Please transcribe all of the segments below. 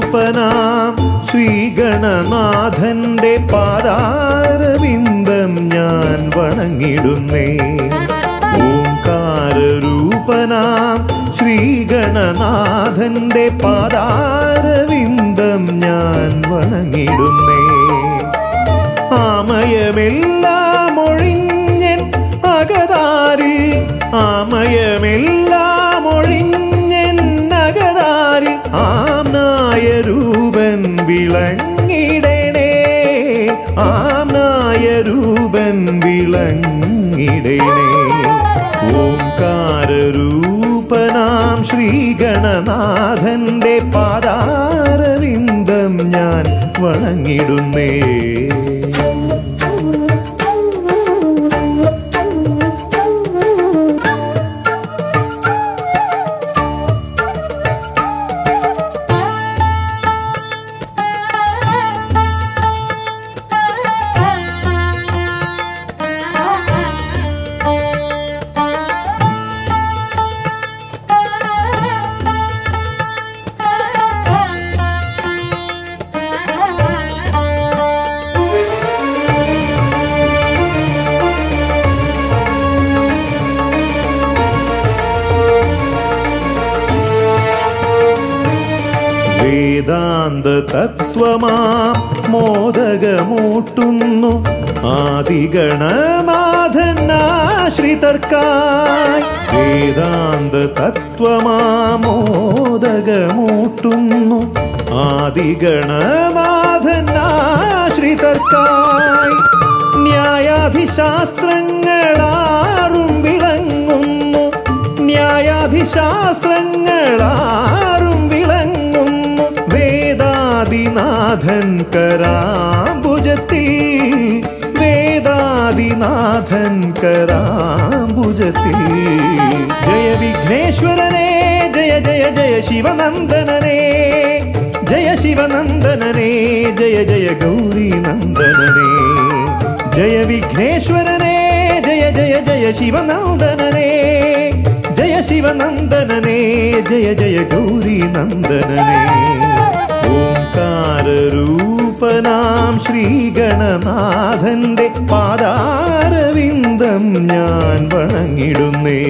ഓംകാരൂപനാം ശ്രീഗണനാഥന്റെ പാദാരവിന്ദം ഞാൻ വണങ്ങിടുന്നേ ഓംകാരൂപനാം ശ്രീഗണനാഥന്റെ പാദാരവിന്ദം ഞാൻ വണങ്ങിടുന്നേ ആമയമെല്ലാം ഒഴിഞ്ഞൻ അകതാരിൽ ആമയമെല്ലാം ഒഴിഞ്ഞൻ അകതാരിൽ ആംനായ രൂപൻ വിളങ്ങിടണേ ആംനായ രൂപൻ വിളങ്ങിടണേ ഓംകാരൂപനാം ശ്രീഗണനാഥന്റെ പാദാരവിന്ദം ഞാൻ വണങ്ങിടുന്നേ വേദാന്ത തത്വമാം മോദകമൂട്ടുന്നു ആദിഗണനാഥനാശ്രിതർക്കായി വേദാന്ത തത്വമാം മോദകമൂട്ടുന്നു ആദിഗണനാഥനാശ്രിതർക്കായി ന്യായാധിശാസ്ത്രങ്ങളാറും വിളങ്ങുന്നു ന്യായാധിശാസ്ത്രങ്ങളാറും വിളങ്ങുന്നു വേദാദിനാഥൻ കരാംബുജത്തിൽ വേദാദിനാഥൻ കരാംബുജത്തിൽ ജയ വിഘ്നേശ്വരനെ ജയ ജയ ജയ ശിവനന്ദനനെ ജയ ശിവനന്ദനനെ ജയ ജയ ഗൗരി നന്ദനനെ ജയ വിഘ്നേശ്വരനെ ജയ ജയ ജയ ശിവനന്ദനനെ ജയ ശിവനന്ദനനെ ജയ ജയ ഗൗരി നന്ദനനെ ഓംകാരൂപനാം ശ്രീഗണനാഥന്റെ പാദാരവിന്ദം ഞാൻ വണങ്ങിടുന്നേ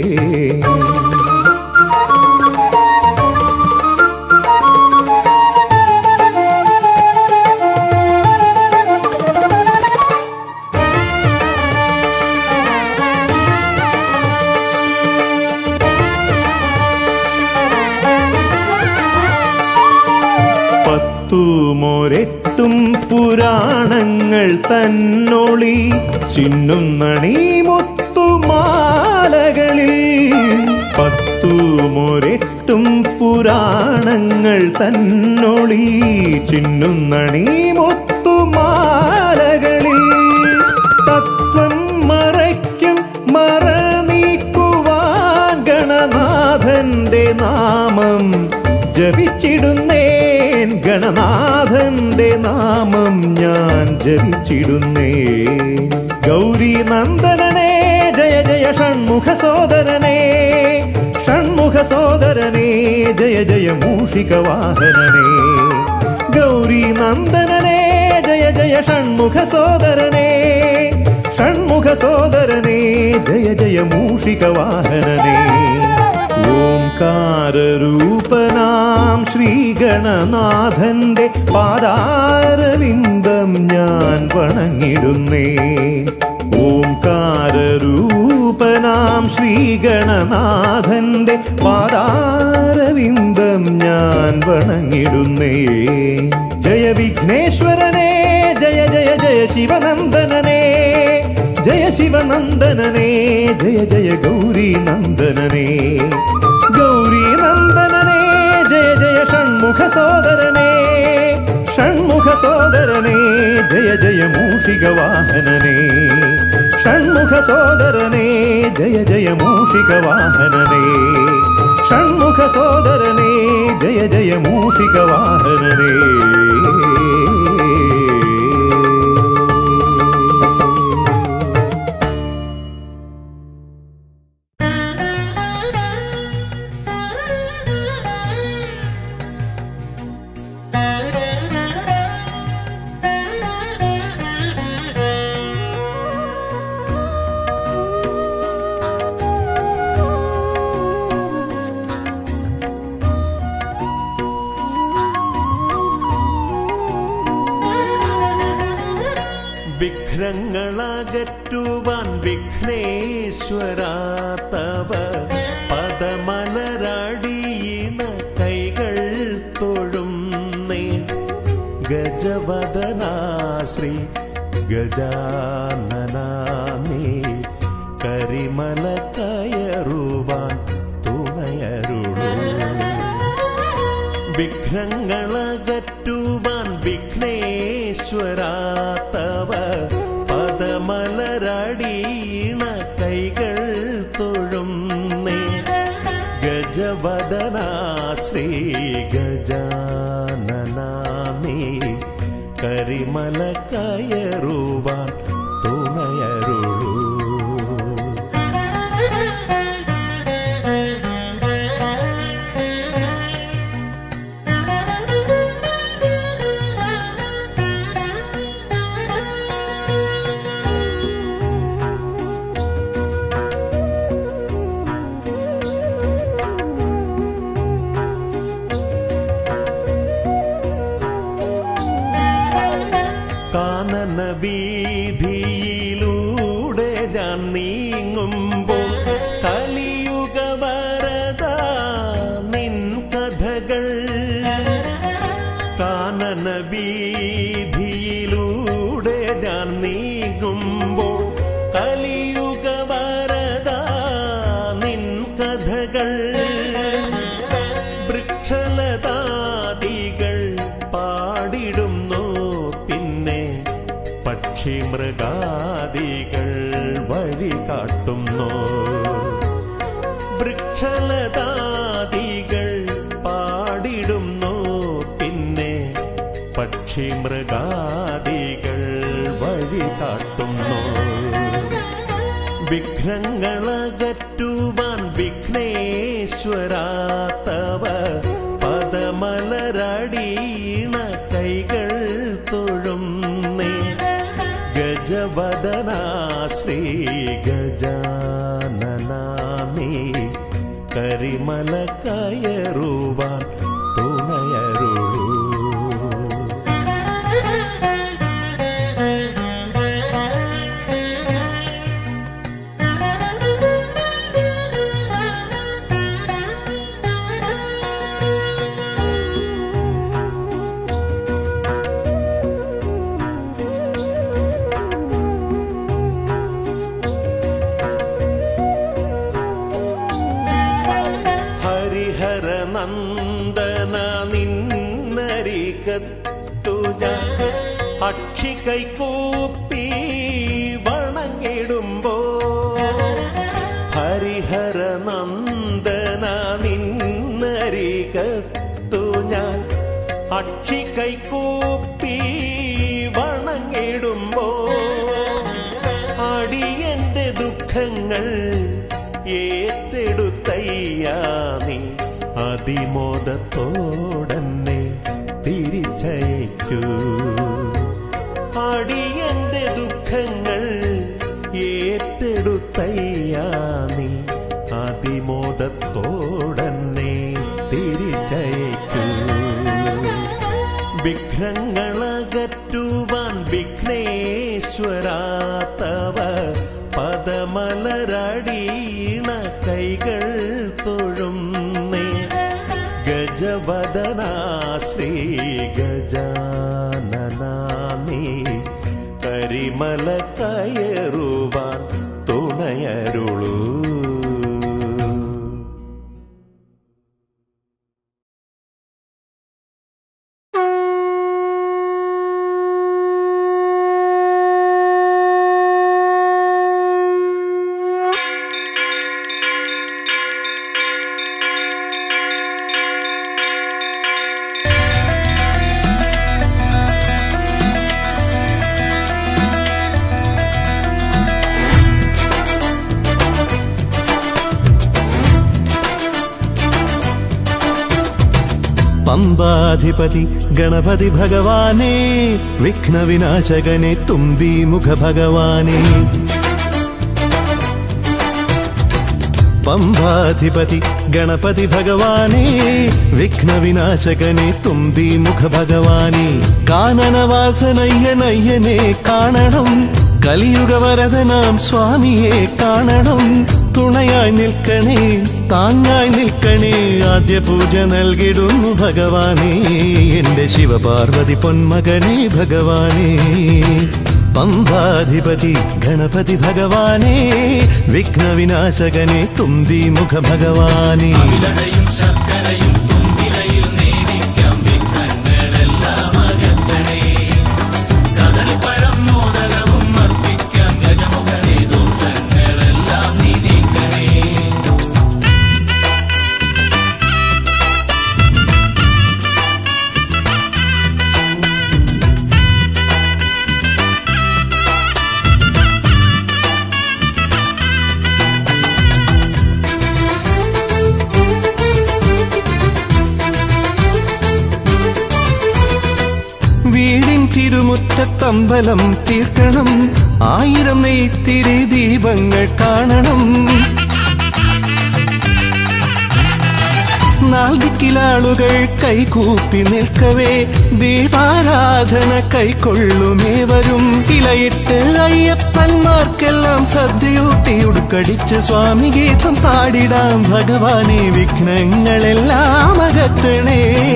പത്തുമൊരെട്ടും പുരാണങ്ങൾ തന്നൊളി ചിന്നുന്നണി മുത്തുമാലകളിൽ പത്തുമൊരെട്ടും പുരാണങ്ങൾ തന്നൊളി ചിന്നുന്നണി മുത്തുമാലകളിൽ തത്വം മറയ്ക്കും മറ നീക്കുവാൻ ഗണനാഥന്റെ നാമം ജപിച്ചിടുന്നേൻ ഗണനാഥന്റെ നാമം ഞാൻ ജപിച്ചിടുന്നേൻ ഗൗരി നന്ദനനെ ജയ ജയ ഷൺമുഖ സോദരനെ ഷൺമുഖ സോദരനെ ജയ ജയ മൂഷിക വാഹനനെ ഗൗരി നന്ദനനെ ജയ ജയ ഷൺമുഖ സോദരനെ ഷൺമുഖ സോദരനെ ജയ ജയ മൂഷിക വാഹനനെ ഓംകാരൂപനാം ശ്രീഗണനാഥന്റെ പാദാരവിന്ദം ഞാൻ വണങ്ങിടുന്നേ ഓംകാരൂപനാം ശ്രീഗണനാഥന്റെ പാദാരവിന്ദം ഞാൻ വണങ്ങിടുന്നേ ജയ വിഘ്നേശ്വരനെ ജയ ജയ ജയ ശിവനന്ദനനെ ജയ ശിവനന്ദനനെ ജയ ജയ ഗൗരി നന്ദനനെ ഗൗരി നന്ദനനെ ജയ ജയ ഷൺമുഖ സോദരനെ ഷൺമുഖ സോദരനെ ജയ ജയ മൂഷിക വാഹനനെ ഷൺമുഖ സോദരനെ ജയ ജയ മൂഷിക വാഹനനെ ഷൺമുഖ സോദരനെ ജയ ജയ മൂഷിക വാഹനനെ Thank you. വിഘ്നങ്ങളകറ്റുവാൻ വിഘ്നേശ്വരാത്തവ പദമലരടിയിണ കൈകൾ തൊഴുന്നേ ഗജവദനാശ്രീ ഗജാനനാമേ കരിമല കയറുവാൻ തുണയരുളൂ വിഘ്നങ്ങളകറ്റുവാൻ വിഘ്നേശ്വരാത്തവ പദമലരടീണ കൈകൾ തൊഴുന്നേ ഗജവദനാ ശ്രീ ഗജാനനാമേ കരിമല കയറുവാൻ തുണയരുളൂ കാനന വീതിയിലൂടെ ഞാൻ നീങ്ങുമ്പോൾ കലിയുഗ വരദ നിൻ കഥകൾ കാനന വീതിയിലൂടെ ഞാൻ നീങ്ങുമ്പോൾ കലിയുഗ വരദ നിൻ കഥകൾ വൃക്ഷലതാദികൾ പാടിടുന്നു പിന്നെ പക്ഷി മൃഗാദികൾ വഴി കാട്ടുന്നു വൃക്ഷലതാദികൾ പാടിടുന്നു പിന്നെ പക്ഷി മൃഗാദികൾ വഴി കാട്ടുന്നു വിഘ്നങ്ങളകറ്റുവാൻ വിഘ്നേശ്വരാത്തവ പദമലരടീണ കൈകൾ തൊഴുന്നേ ഗജവദനാ ശ്രീ ഗജാനനാമേ കരിമല കയറുവാൻ തുണയരുളൂ ഹരിഹര നന്ദന നിന്നരികത്തു ഞാൻ അക്ഷി കൈകൂപ്പി വണങ്ങിടുമ്പോ ഹരിഹര നന്ദന നിന്നരികത്തു ഞാൻ അക്ഷി കൈകൂപ്പി വണങ്ങിടുമ്പോ അടിയന്റെ ദുഃഖങ്ങൾ ഏറ്റെടുത്തയ്യാ നീ അതിമോദത്തോടന്നെ തിരിച്ചയക്കൂ അടിയന്റെ ദുഃഖങ്ങൾ ഏറ്റെടുത്തയ്യാ നീ അതിമോദത്തോടന്നെ തിരിച്ചയക്കൂ വിഘ്നങ്ങളകറ്റുവാൻ വിഘ്നേശ്വരാത്തവ പദമലരടീണ കൈകൾ തൊഴുന്നേ ഗജവദനാ ശ്രീ ഗജാനനാമേ കരിമല കയറുവാൻ തുണയരുളൂ പമ്പാധിപതി ഗണപതി ഭഗവാനേ വിഘ്നവിനാശകനെ തുമ്പി മുഖ ഭഗവാനേ പമ്പാധിപതി ഗണപതി ഭഗവാനേ വിഘ്നവിനാശകനെ തുമ്പി മുഖ ഭഗവാനെ കാനനവാസനയ്യനയ്യനെ കാണണം കലിയുഗ വരദനാം സ്വാമിയെ കാണണം തുണയായി നിൽക്കണേ താങ്ങായി നിൽക്കണേ ആദ്യ പൂജ നൽകിടുന്നു ഭഗവാനേ എന്റെ ശിവപാർവതി പൊന്മകനെ ഭഗവാനേ പമ്പാധിപതി ഗണപതി ഭഗവാനേ വിഘ്നവിനാശകനെ തുമ്പി മുഖ ഭഗവാനേ വിലടയും ശർക്കരയും തുമ്പിലയിൽ നേടിക്കാം വിഘ്നങ്ങളെല്ലാം അകറ്റണേ കദളിപ്പഴം മോദകവും അർപ്പിക്കാം ഗജമുഖനെ ദോഷങ്ങളെല്ലാം നീ നീക്കണേ വീടിൻ തിരുമുറ്റത്തമ്പലം തീർക്കണം ആയിരം നെയ്ത്തിരി ദീപങ്ങൾ കാണണം നാൽദിക്കിലാളുകൾ കൈകൂപ്പി നിൽക്കവേ ദീപാരാധന കൈക്കൊള്ളുമേവരും ഇലയിട്ട് അയ്യപ്പന്മാർക്കെല്ലാം സദ്യയൂട്ടി ഉടുക്കടിച്ച് സ്വാമി ഗീതം പാടിടാം ഭഗവാനെ വിഘ്നങ്ങളെല്ലാം അകറ്റണേ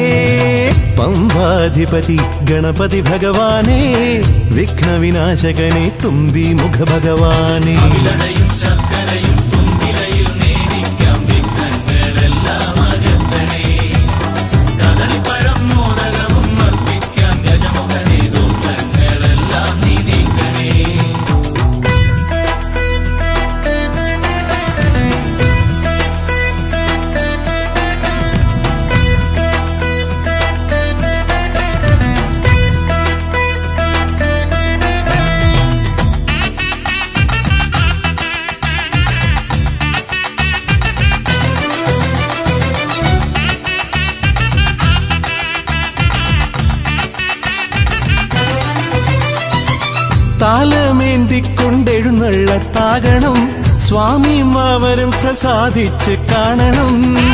പമ്പാധിപതി ഗണപതി ഭഗവാനേ വിഘ്നവിനാശകനെ തുമ്പി മുഖ ഭഗവാനേ വിലടയും ശർക്കരയും തുമ്പിലയിൽ നേടിക്കാം വിഘ്നങ്ങളെല്ലാം അകറ്റണേ കദളിപ്പഴം മോദകവും അർപ്പിക്കാം ഗജമുഖനെ ദോഷങ്ങളെല്ലാം നീ നീക്കണേ താലമേന്തിക്കൊണ്ടെഴുന്നള്ളത്താകണം സ്വാമിയും അവരും പ്രസാദിച്ച് കാണണം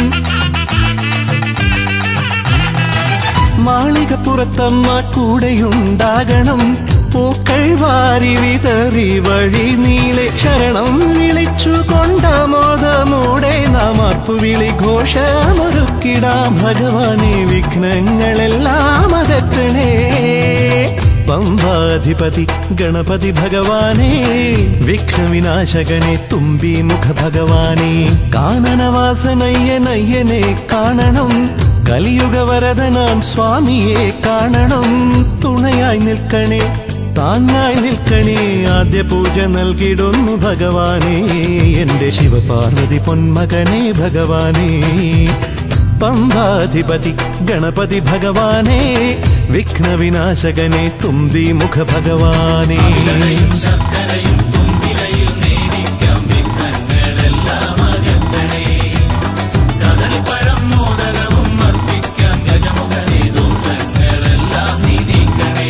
മാളികപ്പുറത്തമ്മ കൂടെയുണ്ടാകണം പൂക്കൾ വാരി വിതറി വഴി നീളെ ശരണം വിളിച്ചു കൊണ്ടാമോദമോടെ നാം അർപ്പുവിളി ഘോഷമൊരുക്കിടാം ഭഗവാനെ വിഘ്നങ്ങളെല്ലാം അകറ്റണേ പമ്പാധിപതി ഗണപതി ഭഗവാനേ വിഘ്നവിനാശകനെ തുമ്പി മുഖ ഭഗവാനെ കാനനവാസനയ്യനയ്യനെ കാണണം കലിയുഗ വരദനാം സ്വാമിയെ കാണണം തുണയായി നിൽക്കണേ താങ്ങായി നിൽക്കണേ ആദ്യ പൂജ നൽകിടുന്നു ഭഗവാനെ എന്റെ ശിവപാർവതി പൊന്മകനെ ഭഗവാനെ പമ്പാധിപതി ഗണപതി ഭഗവാനെ വിഘ്നവിനാശകനെ തുമ്പി മുഖ ഭഗവാനെ വിലടയും ശർക്കരയും തുമ്പിലയിൽ നേടിക്കാം വിഘ്നങ്ങളെല്ലാം അകറ്റണേ കദളിപ്പഴം മോദകവും അർപ്പിക്കാം ഗജമുഖനെ ദോഷങ്ങളെല്ലാം നീ നീക്കണേ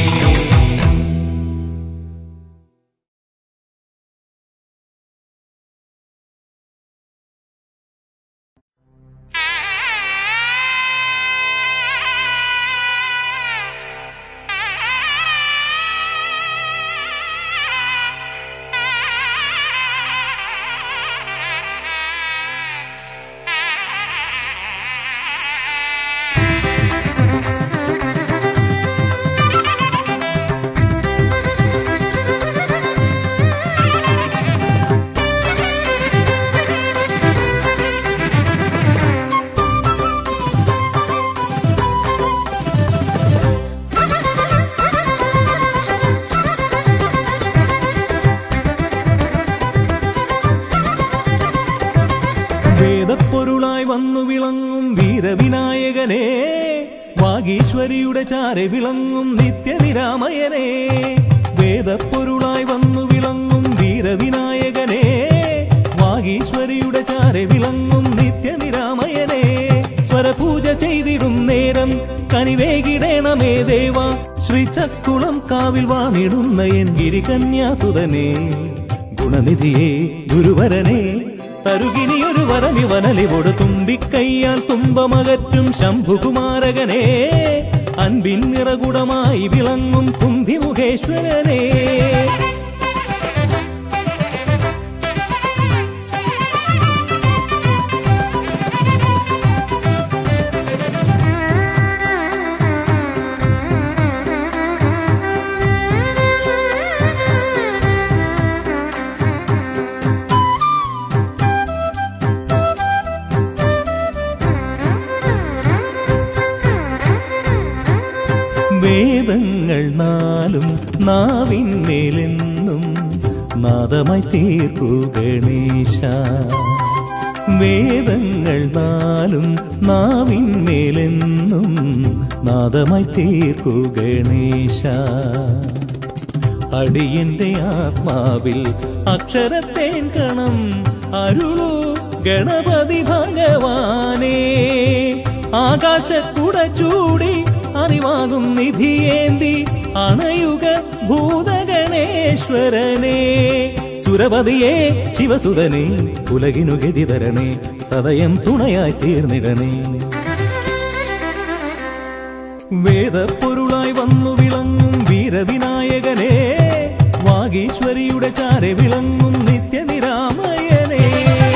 വേദപ്പൊരുളായി വന്നു വിളങ്ങും വീരവിനായകനെ വാഗീശ്വരിയുടെ ചാരെ വിളങ്ങും നിത്യനിരാമയനെ വേദപ്പൊരുളായി വന്നു വിളങ്ങും വീരവിനായകനെ വാഗീശ്വരിയുടെ ചാരെ വിളങ്ങും നിത്യനിരാമയനെ സ്വരപൂജ ചെയ്തിടും നേരം കനിവേകിടേണമേ ദേവ ശ്രീചക്കുളം കാവിൽ വാണിടുന്ന എൻ ഗിരികന്യാസുതനെ ഗുണനിധിയെ ഗുരുവരനെ തരുകിനിയൊരു വരമിവനലിവോട് തുമ്പിക്കൈയാൽ തുമ്പമകറ്റും ശംഭുകുമാരകനെ അൻപിൻ നിറകുടമായി വിളങ്ങും കുംഭിമുഖേശ്വരനെ വേദങ്ങൾ നാലും നാവിന്മേലെന്നും നാദമായി തീർക്കു ഗണേശ വേദങ്ങൾ നാലും നാവിന്മേലെന്നും നാദമായി തീർക്കു ഗണേശ അടിയന്റെ ആത്മാവിൽ അക്ഷരത്തേൻ കണം അരുളു ഗണപതി ഭഗവാനേ ആകാശക്കുട ചൂടി അറിവാകും നിധിയേന്തി അണയുക ഭൂതഗണേശ്വരനെ സുരപതിയെ ശിവസുതനെ ഉലകിനു ഗതി തരണേ സദയം തുണയായി തീർന്നിടണേ വേദപ്പൊരുളായി വന്നു വിളങ്ങും വീരവിനായകനെ വാഗീശ്വരിയുടെ ചാരെ വിളങ്ങും നിത്യനിരാമയനെ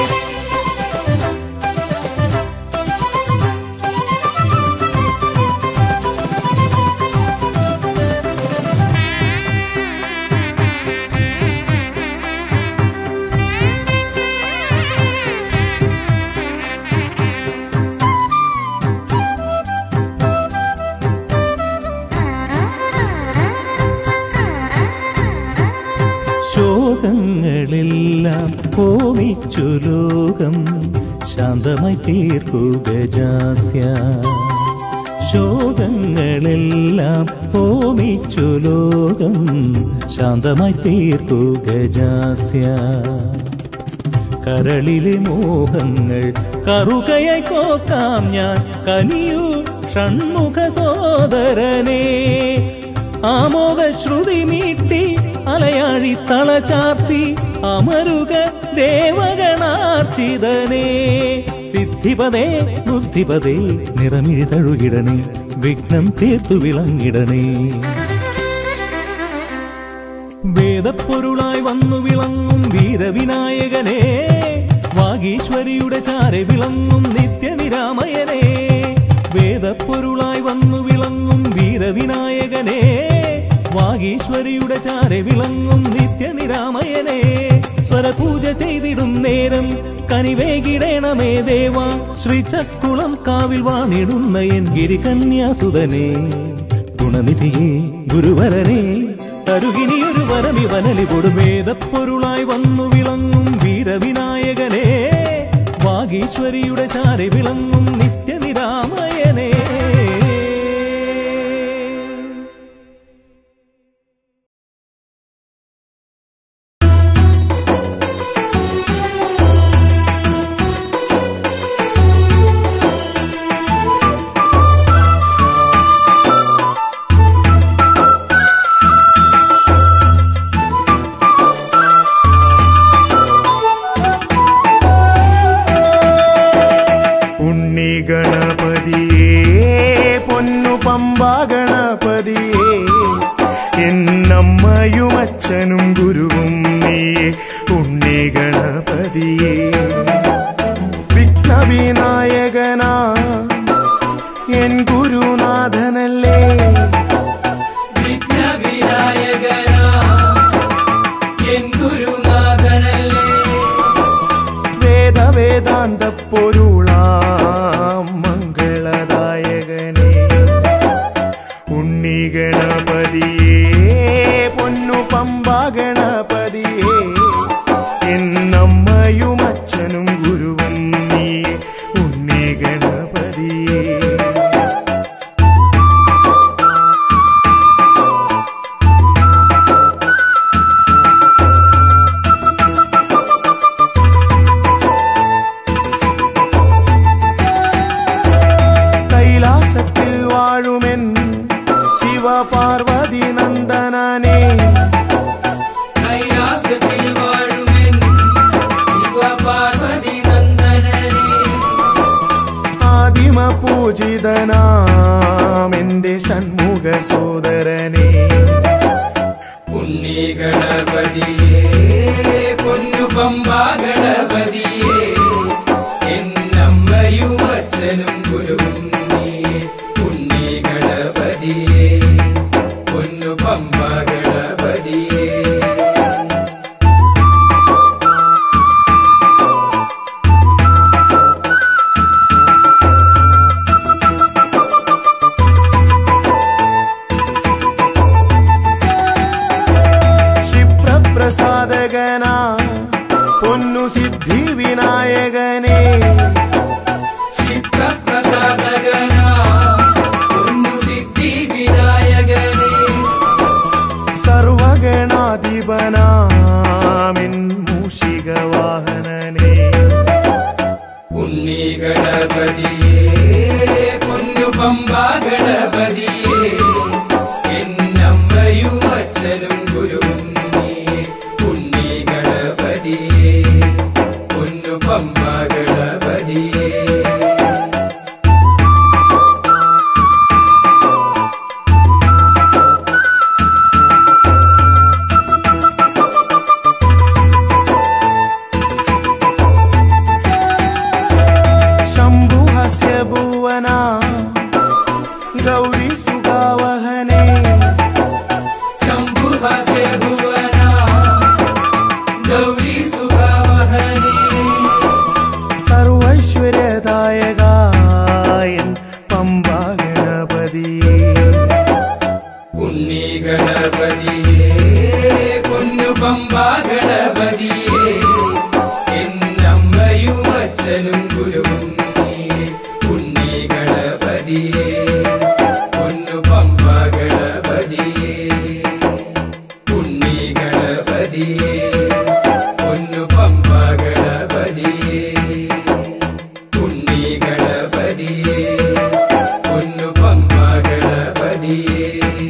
ശോകങ്ങളെല്ലാം ഹോമിച്ചു ലോകം ശാന്തമായി തീർക്കു ഗജാസ്യ ശോകങ്ങളെല്ലാം ഹോമിച്ചു ലോകം ശാന്തമായി തീർക്കു ഗജാസ്യ കരളിലെ മോഹങ്ങൾ കറുകയായി കോക്കാം ഞാൻ കനിയൂ ഷൺമുഖ സോദരനെ ആമോദ ശ്രുതി മീട്ടി അലയാഴി തളചാർത്തി അമരുക ദേവഗണാർച്ചിതനെ സിദ്ധിപതേ ബുദ്ധിപതേ നിറമിഴി തഴുകിടണേ വിഘ്നം തീർത്തു വിളങ്ങിടണേ വേദപ്പൊരുളായി വന്നു വിളങ്ങും വീരവിനായകനെ വാഗീശ്വരിയുടെ ചാരെ വിളങ്ങും നിത്യനിരാമയനെ വേദപ്പൊരുളായി വന്നു വിളങ്ങും വീരവിനായകനെ വാഗീശ്വരിയുടെ ചാരെ വിളങ്ങും നിത്യനിരാമയനെ സ്വരപൂജ ചെയ്തിടും നേരം കനിവേകിടേണമേ ദേവ ശ്രീ ചക്കുളം കാവിൽ വാണിടുന്ന എൻ ഗിരികന്യാസുതനെ ഗുണനിധിയെ ഗുരുവരനെ തരുകിനിയൊരു വരമിവനലി കൊടുമേതപ്പൊരുളായി വന്നു വിളങ്ങും വീരവിനായകനെ വാഗീശ്വരിയുടെ ചാരി വിളങ്ങും നിത്യനിരാമയനെ ഉണ്ണി ഗണപതിയേ പൊന്നു പമ്പ ഗണപതിയേ എന്നമ്മയും അച്ഛനും ഗുരുവും നീയേ ഉണ്ണി ഗണപതിയേ വിഘ്നവിനായകനാ എൻ ഗുരുനാഥനല്ലേ വിഘ്നവിനായകനാ എൻ ഗുരുനാഥനല്ലേ വേദ വേദാന്ത പൊരുളാം മംഗളദായകനേ ഉണ്ണി ഗണപതിയേ പൊന്നു പമ്പ ഗണപതിയേ എന്നമ്മയും അച്ഛനും ഗുരുവും നീ ഉണ്ണി ഗണപതിയേ കൈലാസത്തിൽ വാഴുമെൻ ശിവപാർവതി നന്ദനനെ കൈലാസത്തിൽ വാഴുമെൻ ശിവപാർവതി പൂജിതനാം എന്റെ ഷൺമുഖ സോദരനെ ഉണ്ണി ഗണപതിയേ പൊന്നു പമ്പ ഗണപതിയേ എന്നമ്മയും അച്ഛനും ഗുരുവും നീയേ ഉണ്ണി ഗണപതിയേ പൊന്നു പമ്പ ഗണപതിയേ ക്ഷിപ്രപ്രസാദകനാ പൊന്നു സിദ്ധി വിനായകനെ ക്ഷിപ്രപ്രസാദകനാ പൊന്നു സിദ്ധി വിനായകനേ സർവഗണാധിപനാമിൻ മൂഷിക വാഹനനെ ഉണ്ണി ഗണപതിയേ പൊന്നു പമ്പ ഗണപതിയേ എന്നമ്മയും അച്ഛനും ഗുരുവും നീയേ ഉണ്ണി ഗണപതിയേ പൊന്നു പമ്പ ഗണപതിയേ ശംഭുഹസ്യ ഭുവന ഗൗരി സുഖാവഹനെ ശംഭുഹസ്യ ഭുവന ഗൗരി സുഖവഹനേ സർവൈശ്വര്യദായകായൻ പമ്പ ഗണപതിയേ ഉണ്ണി ഗണപതിയേ പൊന്നു പമ്പ ഗണപതിയേ എന്നമ്മയും അച്ഛനും ഗുരുവും നീയേ ഉണ്ണി ഗണപതിയേ പൊന്നു പമ്പ ഗണപതിയേ ഉണ്ണി ഗണപതിയേ പൊന്നു പമ്പ ഗണപതിയേ ഉണ്ണി ഗണപതിയേ പൊന്നു പമ്പ ഗണപതിയേ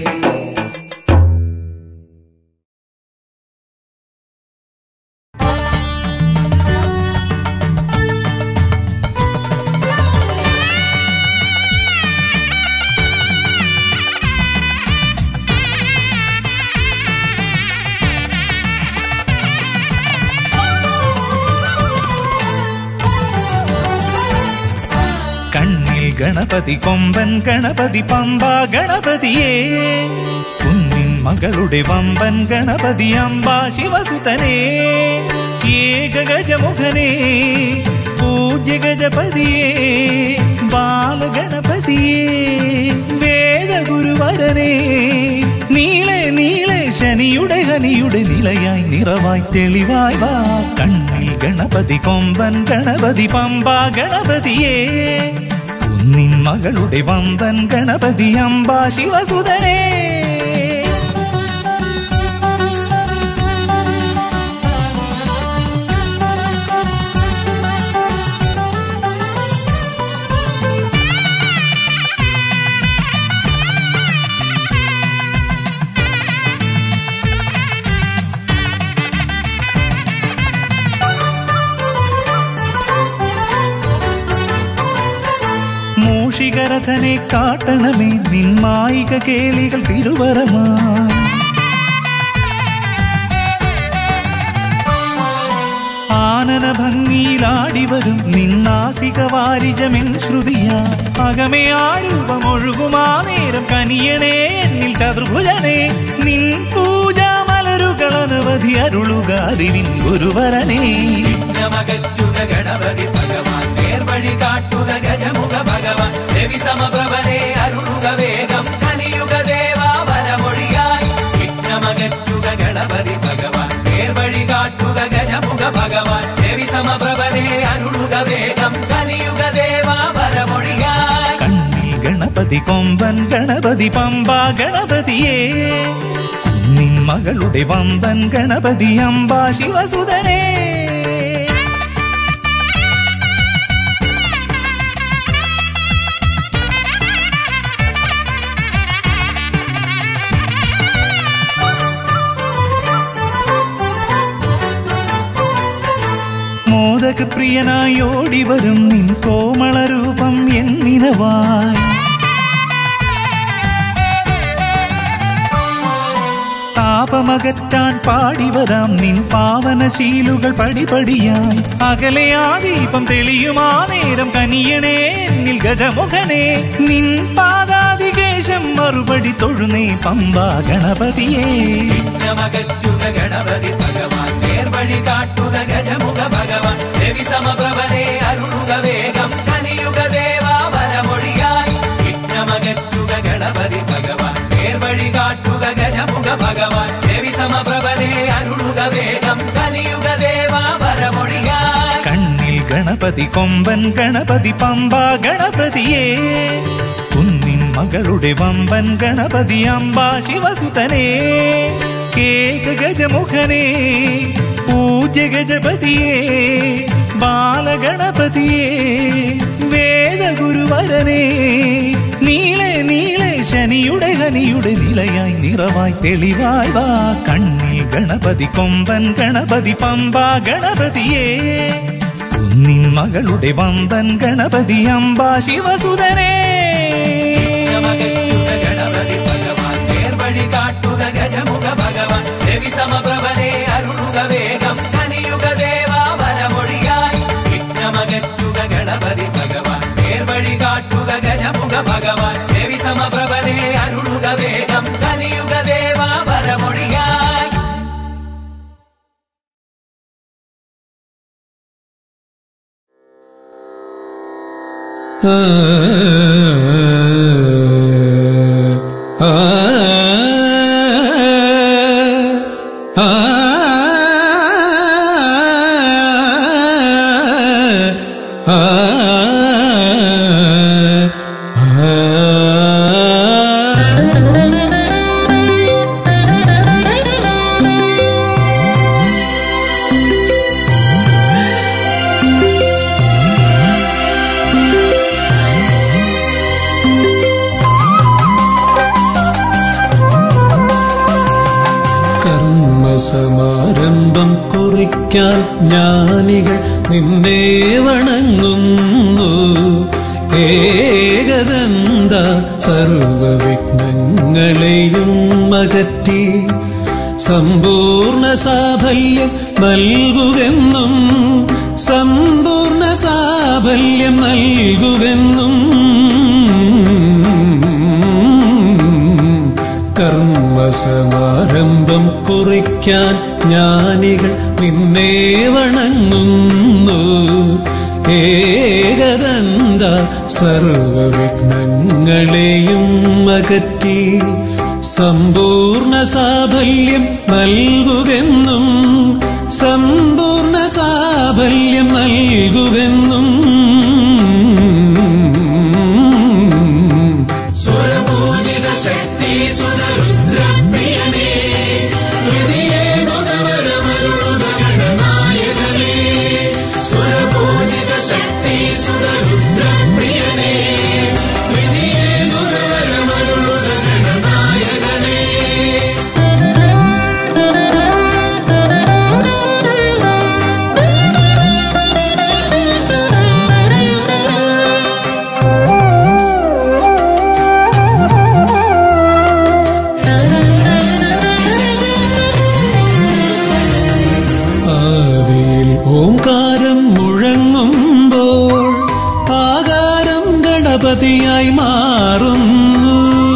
കണ്ണിൽ ഗണപതി കൊമ്പൻ ഗണപതി പമ്പ ഗണപതിയേ കുന്നിൻ മകളുടെ വമ്പൻ ഗണപതി അമ്പ ശിവസുതനേ ഏകഗജമുഖനേ പൂജ്യ ഗജപതിയേ ബാലഗണപതിയേ വേദഗുരുവരനേ നീളെ നീളെ ശനിയുടെ ഹനിയുടെ നിലയായി നിറവായി തെളിവായി വാ കണ്ണിൽ ഗണപതി കൊമ്പൻ ഗണപതി പമ്പ ഗണപതിയേ കുന്നിൻ മകളുടെ വമ്പൻ ഗണപതി അമ്പ ശിവസുതനേ മൂഷികരഥനെ കാട്ടണമേ നിന്മായിക കേളികൾ തിരുവരമാ ആനന ഭംഗിയിലാടിവരും നിന്നാസിക വാരിജമെൻ ശ്രുതിയ അകമേ ആരൂപമൊഴുകുമാ നേരം കനിയണേ എന്നിൽ ചതുർഭുജനേ നിൻ പൂജ മലരുകൾ അനവധി അരുളുക അതിരിൻ ഗുരുവരനേ വിഘ്നമകറ്റുക ഗണപതി ഭഗവാൻ നേർവഴി കാട്ടുക ഗജമുഖ ഭഗവാൻ രവി സമഭവനെ അരുളുക വേഗം കനിയുക ദേവാ വരമൊഴിയായി വിഘ്നമകറ്റുക ഗണപതി ഭഗവാൻ നേർവഴി കാട്ടുക ഗജമുഖ ഭഗവാൻ രവി സമഭവനെ അരുളുക വേഗം കനിയുക ദേവാ വരമൊഴിയായി കണ്ണിൽ ഗണപതി കൊമ്പൻ ഗണപതി പമ്പ ഗണപതിയേ നിൻ മകളുടെ വമ്പൻ ഗണപതി അമ്പ ശിവസുതനേ പ്രിയനായി ഓടി വരും നിൻ കോമളരൂപം എന്നിനവായി താപമകറ്റാൻ പാടിവരാം നിൻ പാവനശീലുകൾ പടിപടിയായി അകലെ ആ ദീപം തെളിയുമാ നേരം കനിയണേ എന്നിൽ ഗജമുഖനെ നിൻ പാദാതികേശം മറുപടി തൊഴുന്നേ പമ്പാ ഗണപതിയേ വിഘ്നമകറ്റുക ഗണപതി ഭഗവാൻ നേർവഴി കാട്ടുക ഗജമുഖ ഭഗവാൻ രവി സമപ്രഭനെ അരുളുക വേഗം കനിയുക ദേവാ വരമൊഴിയായി വിഘ്നമകറ്റുക ഗണപതി ഭഗവാൻ നേർവഴി കാട്ടുക ഗജമുഖ ഭഗവാൻ രവി സമപ്രഭനെ അരുളുക വേഗം കനിയുക ദേവാ വരമൊഴിയായി കണ്ണിൽ ഗണപതി കൊമ്പൻ ഗണപതി പമ്പ ഗണപതിയേ കുന്നിൻ മകളുടെ വമ്പൻ ഗണപതി അമ്പ ശിവസുതനേ കേക ഗജമുഖനേ പൂജ്യ ഗജപതിയേ ബാലഗണപതിയേ വേദഗുരുവരനേ നീളെ നീളെ ശനിയുടെ ഹനിയുടെ നിലയായി നിറവായി തെളിവായി വാ കണ്ണിൽ ഗണപതി കൊമ്പൻ ഗണപതി പമ്പ ഗണപതിയേ കുന്നിൻ മകളുടെ വമ്പൻ ഗണപതി അമ്പ ശിവസുതനേ വിഘ്നമകറ്റുക ഗണപതി ഭഗവാൻ നേർവഴി കാട്ടുക ഗജമുഖ ഭഗവാൻ രവി സമപ്രഭനെ അരുളുക വേഗം കനിയുക ദേവാ വരമൊഴിയായി വിഘ്നമകറ്റുക ഗണപതി ഭഗവാൻ നേർവഴി കാട്ടുക ഗജമുഖ ഭഗവാൻ രവി സമപ്രഭനെ അരുളുക വേഗം കനിയുക ദേവാ വരമൊഴിയായി കർമ്മസമാരംഭം കുറിക്കാൻ ജ്ഞാനികൾ നിന്നെ വണങ്ങുന്നു ഏകദന്ത സർവവിഘ്നങ്ങളെയും അകറ്റി സമ്പൂർണ്ണ സാഫല്യം നൽകുകെന്നും സമ്പൂർണ്ണ സാഫല്യം നൽകുകെന്നും കർമ്മസമാരംഭം കുറിക്കാൻ ജ്ഞാനികൾ നിന്നെ വണങ്ങുന്നു ഏകദന്ത സർവവിഘ്നങ്ങളെയും അകറ്റി സമ്പൂർണ്ണ സാഫല്യം നൽകുകെന്നും സമ്പൂർണ്ണ സാഫല്യം നൽകുകെന്നും സുരപൂജിത ശക്തി സുതരുദ്രപ്രിയനേ ഹൃദയേ മുതവരമരുളുക ഗണനായകനേ സുരപൂജിത ശക്തി സുതരുദ്രപ്രിയനേ ഹൃദയേ മുതവരമരുളുക 「 ഗണപതിയായി മാറുന്നു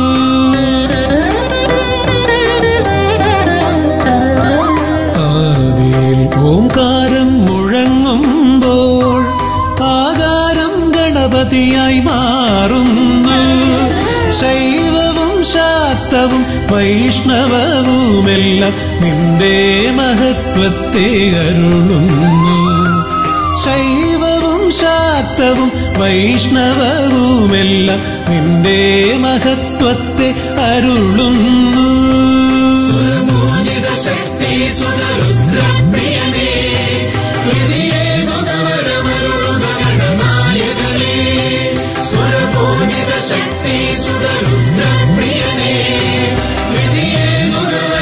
ആദിയിൽ ഓംകാരം മുഴങ്ങുമ്പോൾ ആകാരം ഗണപതിയായി മാറുന്നു ശൈവവും ശാക്തവും വൈഷ്ണവവുമെല്ലാം നിന്റെ മഹത്വത്തെ അരുളുന്നു ശൈവവും ശാക്തവും വൈഷ്ണവവുമെല്ലാം നിന്റെ മഹത്വത്തെ അരുളുന്നു പൂജിത ശക്തി സുതരുദ്രപ്രിയനേ ഹൃദയേ ഗുണവരമരുളുക ഗണനായകനേ സ്വരപൂജിത ശക്തി സുതരുദ്രപ്രിയനേ ഹൃദയേ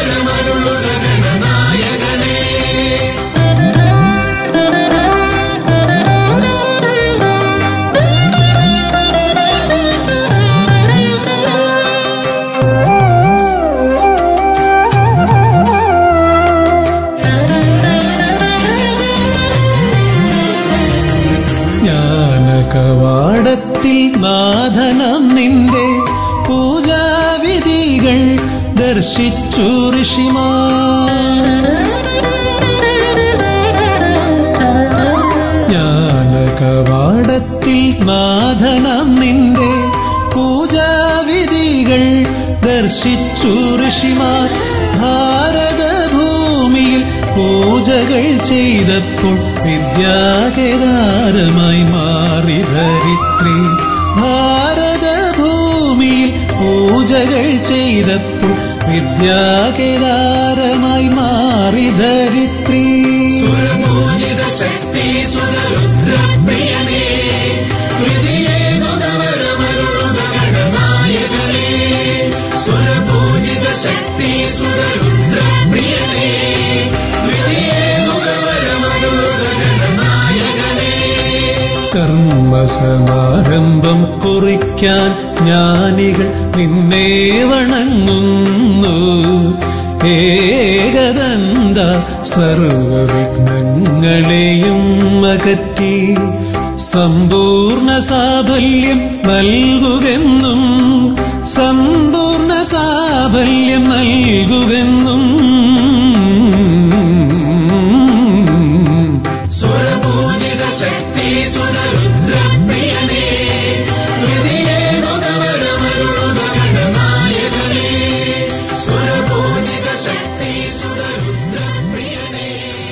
ഗുണവരമരുളുക ഗണനായകനേ ദർശിച്ചു ഋഷിമാർ ജ്ഞാനകവാടത്തിൽ നാഥനം നിന്റെ പൂജാവിധികൾ ദർശിച്ചു ഋഷിമാർ ഭാരതഭൂമിയിൽ പൂജകൾ ചെയ്തപ്പോൾ വിദ്യാകേദാരമായി മാറി ധരിത്രി ഭാരതഭൂമിയിൽ പൂജകൾ ചെയ്തപ്പോൾ വിദ്യാകേദാരമായി മാറി ധരിത്രി പൂജിത ശക്തി സുതരുദ്രപ്രിയനേ ഹൃദയേകുതവരമരുളുക ഗണനായകനേ സ്വരപൂജിത ശക്തി സുതരുദ്രപ്രിയനേ ഹൃദയേകുതവരമരുളുക ഗണനായകനേ കർമ്മസമാരംഭം കുറിക്കാൻ ജ്ഞാനികൾ നിന്നെ വണങ്ങുന്നു ഏകദന്ത സർവവിഘ്നങ്ങളെയും അകറ്റി സമ്പൂർണ്ണ സാഫല്യം നൽകുകെന്നും സമ്പൂർണ്ണ സാഫല്യം നൽകുകെന്നും സ്വരപൂജിത ശക്തി സുതരുദ്രപ്രിയനേ ഹൃദയേകുതവരമരുളുക ഗണനായകനേ സ്വരപൂജിത ശക്തി സുതരുദ്രപ്രിയനേ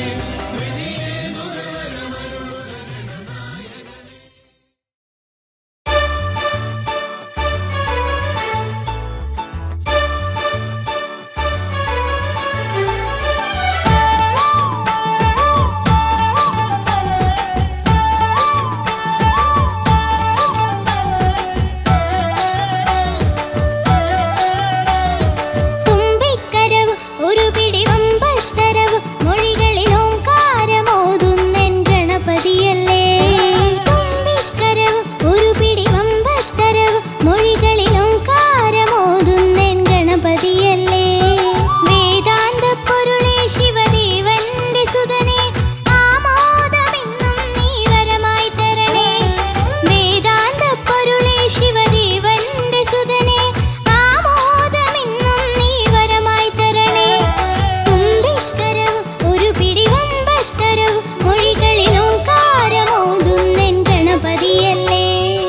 തുമ്പിക്കരവ് ഒരു പിടി വമ്പത്തരവ് മൊഴികളിൽ ഓങ്കാരമോതുന്നെൻ ഗണപതിയല്ലേ തുമ്പിക്കരവ് ഒരു പിടി വമ്പത്തരവ് മൊഴികളിൽ ഓങ്കാരമോതുന്നെൻ ഗണപതിയല്ലേ വേദാന്ത പൊരുളേ ശിവദേവന്റെ സുതനെ ആമോദമിന്നും നീ വരമായി തരണേ വേദാന്ത പൊരുളേ ശിവദേവന്റെ സുതനെ ആമോദമിന്നും നീ വരമായി തരണേ തുമ്പിക്കരവ് ഒരു പിടി വമ്പത്തരവ് മൊഴികളിൽ ഓങ്കാരമോതുന്നെൻ ഗണപതിയല്ലേ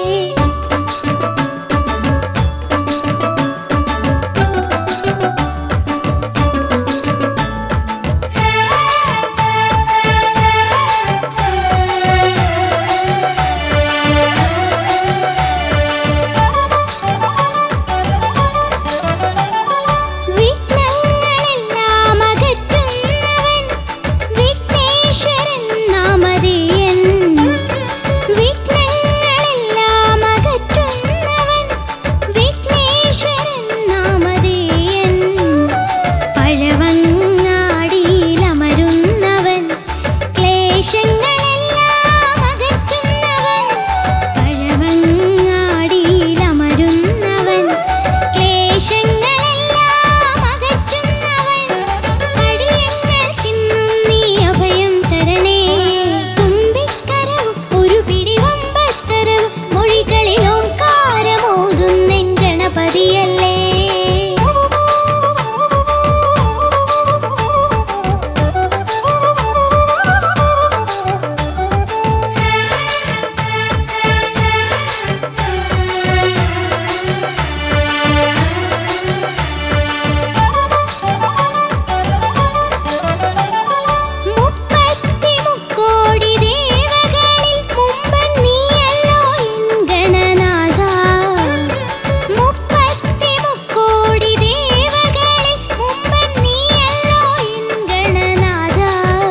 വിഘ്നങ്ങളെല്ലാം അകറ്റുന്നവൻ വിഘ്നേശ്വരൻ നാമധേയൻ വിഘ്നങ്ങളെല്ലാം അകറ്റുന്നവൻ വിഘ്നേശ്വരൻ നാമധേയൻ പഴവങ്ങാടിയിലമരുന്നവൻ ക്ലേശങ്ങളെല്ലാം അകറ്റുന്നവൻ പഴവങ്ങാടിയിലമരുന്നവൻ ക്ലേശങ്ങളെല്ലാം അകറ്റുന്നവൻ അടിയങ്ങൾക്കിന്നും നീ അഭയം തരണേ തുമ്പിക്കരവ് ഒരു പിടി വമ്പത്തരവ് മൊഴികളിൽ ഓങ്കാരമോതുന്നെൻ ഗണപതിയല്ലേ മുപ്പത്തി മുക്കോടി ദേവകളിൽ മുമ്പൻ നീയല്ലോ എൻ ഗണനാഥ മുപ്പത്തി മുക്കോടി ദേവകളിൽ മുമ്പൻ നീയല്ലോ എൻ ഗണനാഥ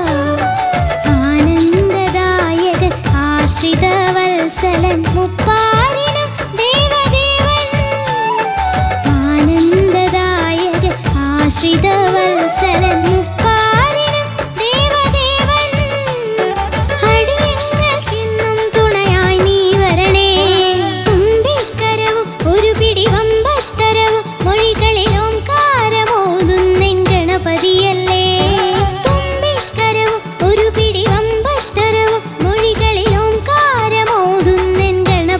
ആനന്ദദായകൻ ആശ്രിതവത്സലൻ മുപ്പാരിനും ദേവദേവൻ ആനന്ദദായകൻ ആശ്രിതവത്സലൻ മുപ്പാരിനും ദേവദേവൻ അടിയങ്ങൾക്കിന്നും തുണയായി നീ വരണേ തുമ്പിക്കരവും ഒരു പിടി വമ്പത്തരവും മൊഴികളിൽ ഓങ്കാരമോതുന്നെൻ ഗണപതിയല്ലേ തുമ്പിക്കരവും ഒരു പിടി വമ്പത്തരവും മൊഴികളിൽ ഓങ്കാരമോതുന്നെൻ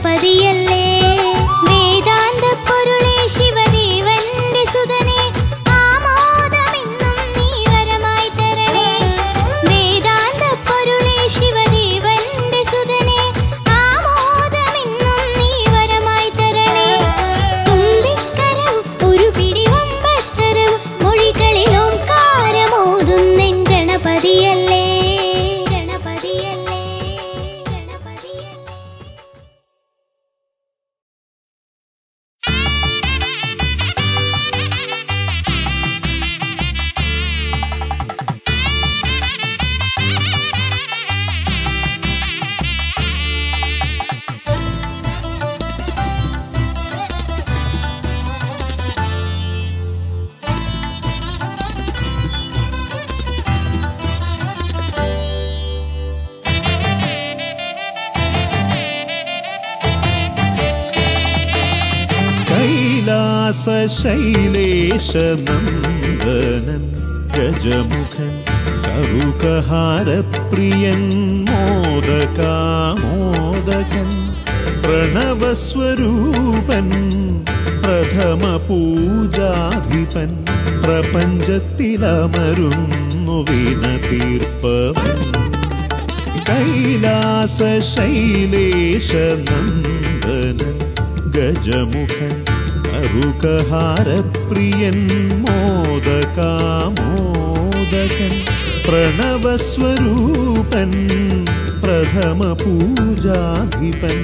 ഗണപതിയല്ലേ വേദാന്ത പൊരുളേ ശിവദേവന്റെ സുതനെ കൈലാസശൈലേശനന്ദനൻ ഗജമുഖൻ കറുകഹാരപ്രിയൻ മോദകാമോദകൻ പ്രണവസ്വരൂപൻ പ്രഥമ പൂജാധിപൻ പ്രപഞ്ചത്തിലമരുന്നു വിന തീർപ്പവൻ കൈലാസശൈലേശനന്ദനൻ ഗജമുഖൻ കറുകഹാരപ്രിയൻ മോദകാമോദകൻ പ്രണവസ്വരൂപൻ പ്രഥമ പൂജാധിപൻ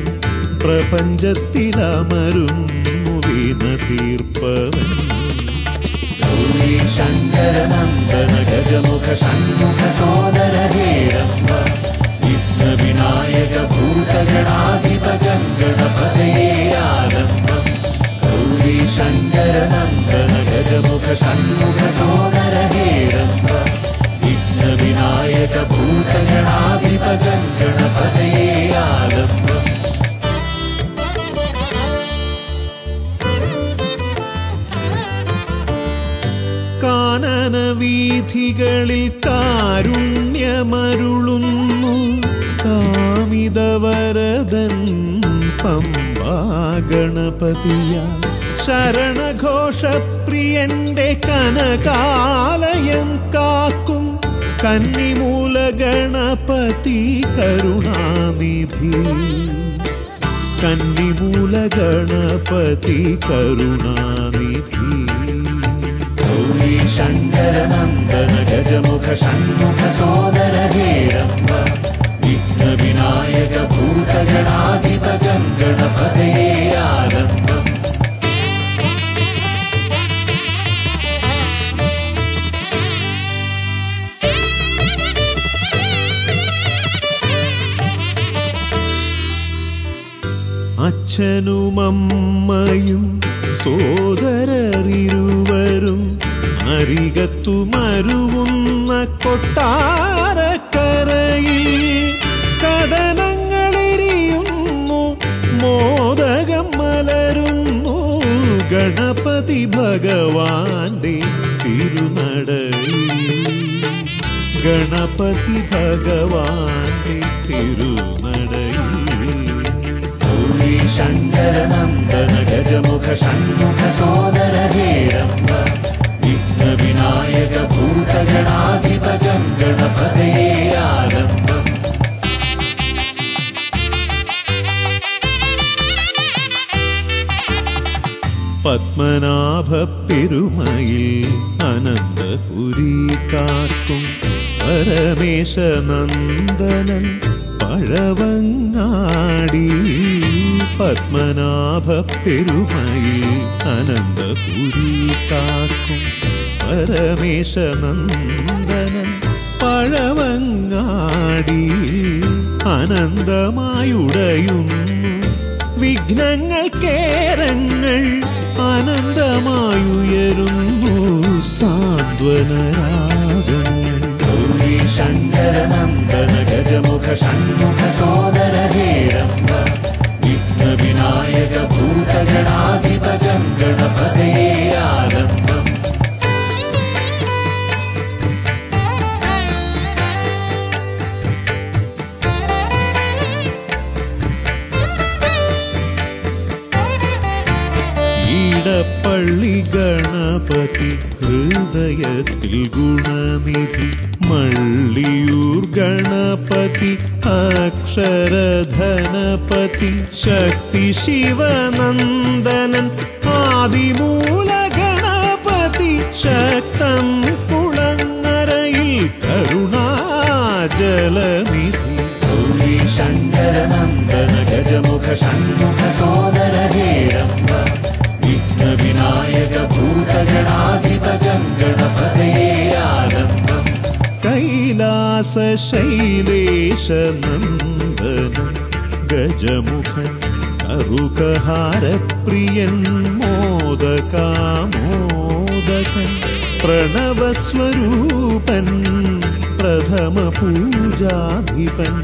പ്രപഞ്ചത്തിലമരുന്നു വിന തീർപ്പവൻ ഗൗരി ശങ്കരനന്ദന ഗജമുഖ ഷൺമുഖ സോദര ഹേരംബ വിഘ്ന വിനായക ഭൂതഗണാധിപ ഗംഗണപതയേ ആലംബം ഗൗരി ശങ്കരനന്ദന ഗജമുഖ ഷൺമുഖ സോദര ഹേരംബ വിഘ്ന വിനായക ഭൂതഗണാധിപ ഗംഗണപതയേ ആലംബം കാനന വീഥികളിൽ കാരുണ്യമരുളുന്നു കാമിതവരദൻ പമ്പാഗണപതിയ ശരണഘോഷപ്രിയന്റെ കനകാലയം കാക്കും കന്നിമൂല ഗണപതി കരുണാനിധി കന്നിമൂല ഗണപതി കരുണാനിധി ഗൗരി ശങ്കരനന്ദന ഗജമുഖ ഷൺമുഖ സോദര ഹേരംബ വിഘ്ന വിനായക ഭൂതഗണാധിപ ഗംഗണപതയേ ആലംബം അച്ഛനുമമ്മയും സോദരരിരുവരും അരികത്തു മരുവുന്ന കൊട്ടാരക്കരയിൽ കഥനങ്ങളെരിയുന്നു മോദകം മലരുന്നു ഗണപതി ഭഗവാന്റെ തിരുനടയിൽ ഗണപതി ഭഗവാന്റെ തിരുനടയിൽ ഗൗരി ശങ്കരനന്ദന ഗജമുഖ ഷൺമുഖ സോദര ഹേരംബ വിഘ്ന വിനായക ഭൂതഗണാധിപ ഗംഗണപതയേ ആലംബം പത്മനാഭ പെരുമയിൽ അനന്തപുരി കാക്കും പരമേശനന്ദനൻ പഴവങ്ങാടി പത്മനാഭ പെരുമയിൽ അനന്തപുരി കാക്കും പരമേശനന്ദനൻ പഴവങ്ങാടി അനന്തമായുടയുന്നു വിഘ്നങ്ങൾ കേരങ്ങൾ അനന്തമായുയരുന്നു സാന്ത്വനരാഗങ്ങൾ ഗൗരി ശങ്കരനന്ദന ഗജമുഖ ഷൺമുഖ സോദര ഹേരംബ വിഘ്ന വിനായക ഭൂതഗണാധിപ ഗംഗണപതയേ ആലംബം ഈടപ്പള്ളി ഗണപതി ഹൃദയത്തിൽ ഗുണനിധി മള്ളിയൂർ ഗണപതി അക്ഷരധനപതി ശക്തി ശിവനന്ദനൻ ആദിമൂല ഗണപതി ശക്തം കുളങ്ങരയിൽ കരുണാജലനിധി ഗൗരി ശങ്കരനന്ദന ഗജമുഖ ഷൺമുഖ സോദര ഹേരംബ വിഘ്ന വിനായക ഭൂതഗണാധിപ ഗംഗണപതയേ ആലംബം കൈലാസശൈലേശനന്ദനൻ ഗജമുഖൻ കറുകഹാരപ്രിയൻ മോദകാമോദകൻ പ്രണവസ്വരൂപൻ പ്രഥമ പൂജാധിപൻ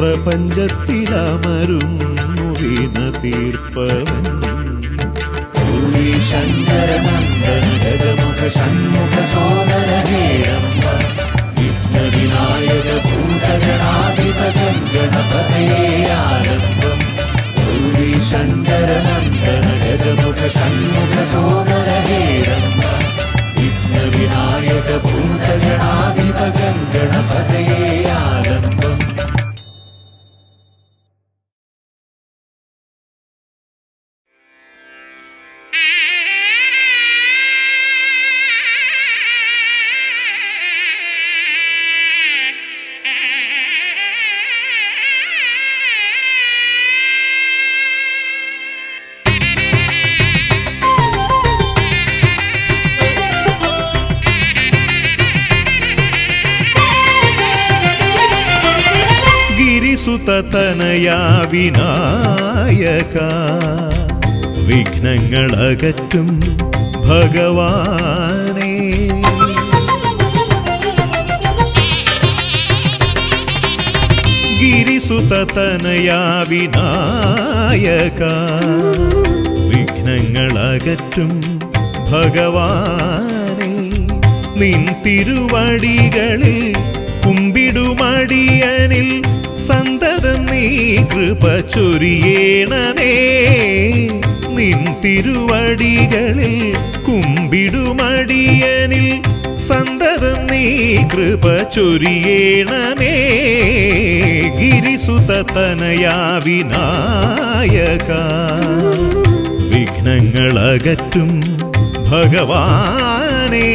പ്രപഞ്ചത്തിലമരുന്നു വിന തീർപ്പവൻ ഗൗരി ശങ്കര നന്ദന ഗജമുഖ ഷൺമുഖ സോദര ഹേരംബ വിഘ്ന വിനായക ഭൂതഗണാധിപതം ഗണപതയേ ആരംഭം ഗൗരി ശങ്കര നന്ദന ഗജമുഖ ഷൺമുഖ സോദര ഹേരംബ വിഘ്ന വിനായക ഭൂതഗണാധിപതം ഗണപതയേ ആരംഭം ഗിരിസുതനയാ വിനായക വിഘ്നങ്ങളകറ്റും ഭഗവാനേ ഗിരിസുതനയാ വിനായക വിഘ്നങ്ങളകറ്റും ഭഗവാനേ നിൻ തിരുവടികളിൽ കുമ്പിടുമടിയനിൽ സന്തതം നീ കൃപ ചൊരിയേണമേ നിൻ തിരുവടികളിൽ കുമ്പിടുമടിയനിൽ സന്തതം നീ കൃപ ചൊരിയേണമേ ഗിരിസുതനയാ വിനായക വിഘ്നങ്ങളകറ്റും ഭഗവാനേ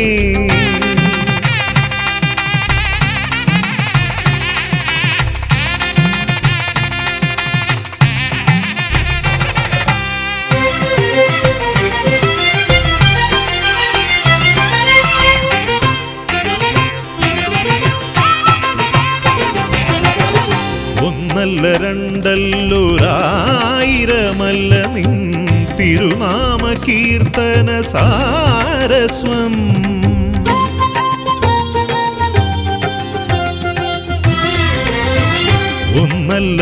ഒന്നല്ല രണ്ടല്ലൊരായിരമല്ല നിൻ തിരുനാമ കീർത്തന സാരസ്വം ഒന്നല്ല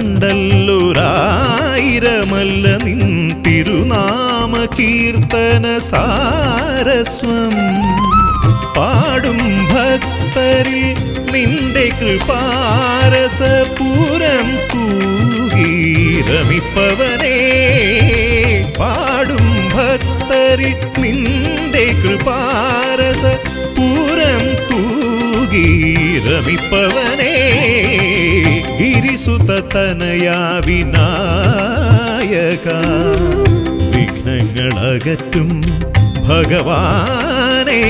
രണ്ടല്ലൊരായിരമല്ല നിൻ തിരുനാമ കീർത്തന സാരസ്വം പാടും ഭക്തരിൽ നിന്റെ കൃപാരസപൂരം തൂകീരമിപ്പവനേ പാടും ഭക്തരിൽ നിന്റെ കൃപാരസ പൂരം തൂകീരമിപ്പവനേ ഗിരിസുതനയാ വിനായക വിഘ്നങ്ങളകറ്റും ഭഗവാനേ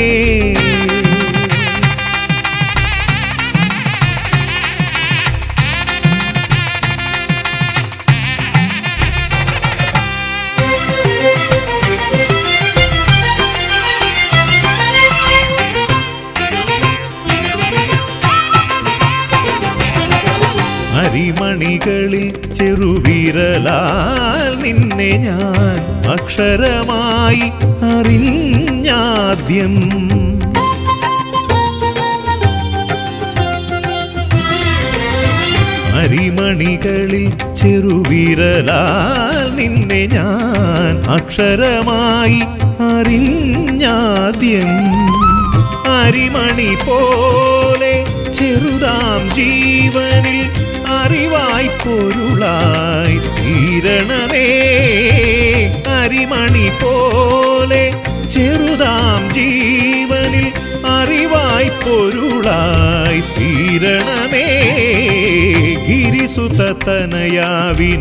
അരിമണികളിൽ ചെറുവിരലാൽ നിന്നെ ഞാൻ അക്ഷരമായി അറിഞ്ഞാദ്യം അരിമണികളിൽ ചെറുവിരലാൽ നിന്നെ ഞാൻ അക്ഷരമായി അറിഞ്ഞാദ്യം അരിമണി പോലെ ചെറുതാം ജീവനിൽ അറിവായി പൊരുളായി തീരണമേ അരിമണി പോലെ ചെറുതാം ജീവനിൽ അറിവായി പൊരുളായി തീരണമേ ഗിരിസുതനയാ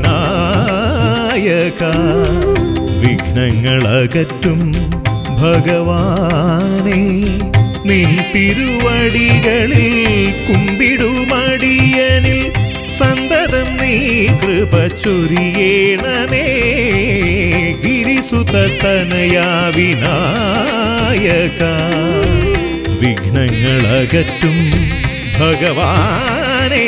വിനായക വിഘ്നങ്ങളകറ്റും ഭഗവാനേ നിൻ തിരുവടികളിൽ കുമ്പിടുമടിയനിൽ സന്തതം നീ കൃപ ചൊരിയേണമേ ഗിരിസുതനയാ വിനായക വിഘ്നങ്ങളകറ്റും ഭഗവാനേ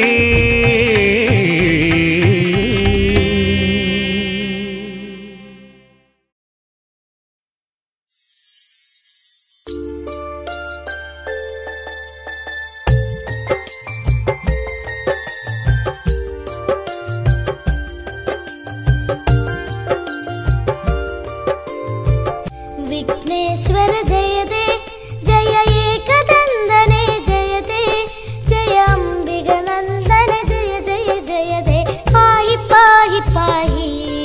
विघ्नेश्वर जयते जय एकदन्दने जयते जय अम्बिगनन्दन जय जय जयते पाहि पाहि पाहि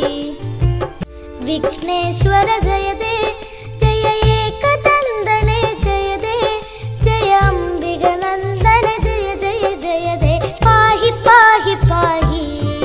विघ्नेश्वर जयते जय एकदन्दने जयते जय अम्बिगनन्दन जय जय जयते पाहि पाहि पाहि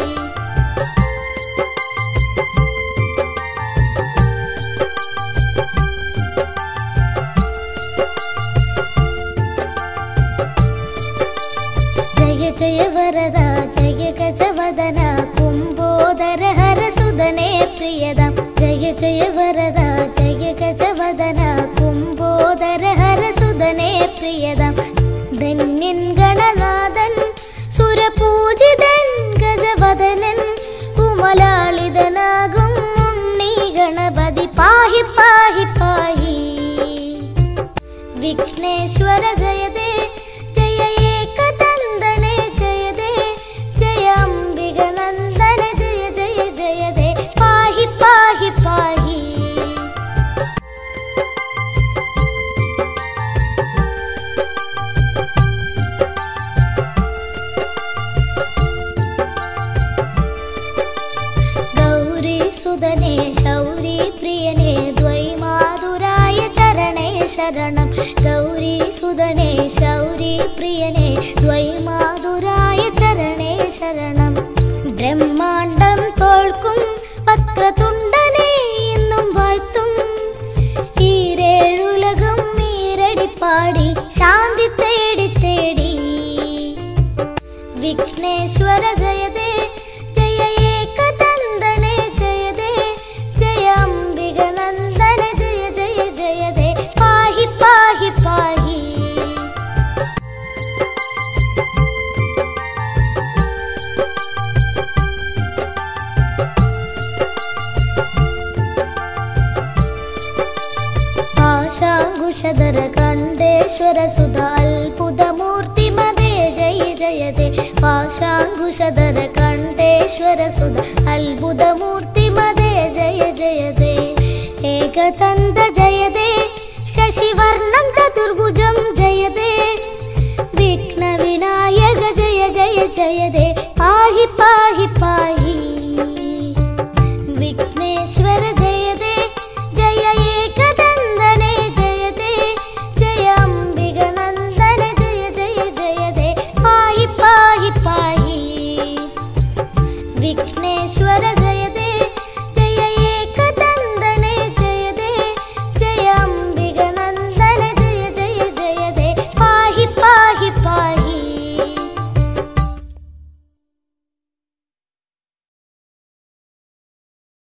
जय जय वरदा जय गजवदन कुम्भोदर हर सुदने प्रियदं जय जय वरदा जय गजवदन कुम्भोदर हर सुदने प्रियदं धन्यൻ ഗണനാഥൻ സുരപൂജിതൻ ഗജവദനൻ കുമലാളിതനാകും ഉണ്ണി ഗണപതി പാഹി പാഹി പാഹി വിഘ്നേശ്വര ജയതേ ജയ ഏകദന്തനെ ജയതേ ജയ അംബിക നന്ദന ജയ ജയ ജയതേ പാഹി പാഹി പാഹി ഗൗരി സുതനേ ശൗരി പ്രിയനേ ദ്വൈമാതുരായ ചരണേ ശരണം ഗൗരി സുതനേ ശൗരി പ്രിയനേ ദ്വൈമാതുരായ ചരണേ ശരണം ബ്രഹ്മാണ്ടം തോൽക്കും വക്രതുണ്ടനെ എന്നും വാഴ്ത്തും ഈരേഴുലകം ഈരടിപ്പാടി ശാന്തി തേടി തേടി വിഘ്നേശ്വര ജയതേ ജയ ഏകദന്തനെ ജയതേ ജയ അംബിക നന്ദന ജയ ജയ ജയതേ പാഹി പാഹി പാഹി പാശാങ്കുശധര കണ്ഠേശ്വര സുധ അത്ഭുതമൂർത്തി മതേ ജയ ജയതേ പാശാങ്കുശധര കണ്ഠേശ്വര സുധ അത്ഭുതമൂർത്തി മതേ ജയ ജയതേ ഏകതന്ത ജയതേ ശശിവർണം ചതുർഭുജം ജയതേ വിഘ്ന വിനായക ജയ ജയ ജയതേ